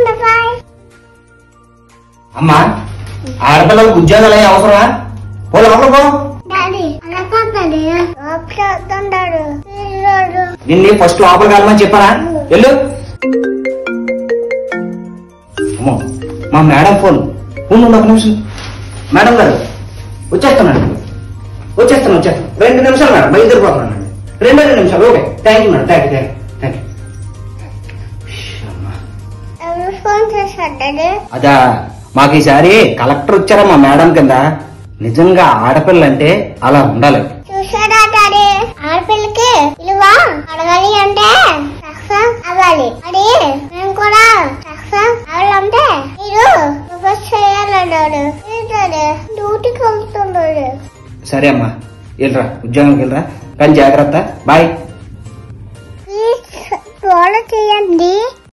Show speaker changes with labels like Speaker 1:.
Speaker 1: bye
Speaker 2: అమ్మా ఆడపిల్లలకు ఉద్యోగాలు అయ్యే అవసరమా పో లోపల పో
Speaker 1: డాడీ అలా కాదండి వస్తున్నాడు పిల్లోడు
Speaker 2: నిన్ను ఫస్ట్ లోపల కాలమని చెప్పానా వెళ్ళు అమ్మో మా మేడం ఫోన్ ఫోన్ ఉండు ఒక నిమిషం మేడం గారు వచ్చేస్తున్నాను వచ్చేస్తాను వచ్చేస్తాను రెండు నిమిషాలు మేడం బయలుదేరిపోతున్నాను రెండు రెండు నిమిషాలు okay thank you madam thank you thank you
Speaker 1: ఎవరు ఫోన్ చేశాడు డాడీ
Speaker 2: అదా మాకు ఈసారి కలెక్టర్ వచ్చారా మా మేడం కింద నిజంగా ఆడపిల్ల అలా ఉండాలి
Speaker 1: చూసాడా డాడీ ఆడపిల్లకి విలువ అడగాలి అంటే సక్సెస్ అవ్వాలి అది మేము కూడా సక్సెస్ అవ్వాలంటే మీరు ప్రపోజ్ చేయాలన్నాడు ఏంటంటే డ్యూటీకి వెళ్తున్నాడు
Speaker 2: సరే అమ్మా వెళ్ళరా ఉద్యోగంకి వెళ్ళరా కానీ జాగ్రత్త బాయ్
Speaker 1: ప్లీజ్ ఫాలో చేయండి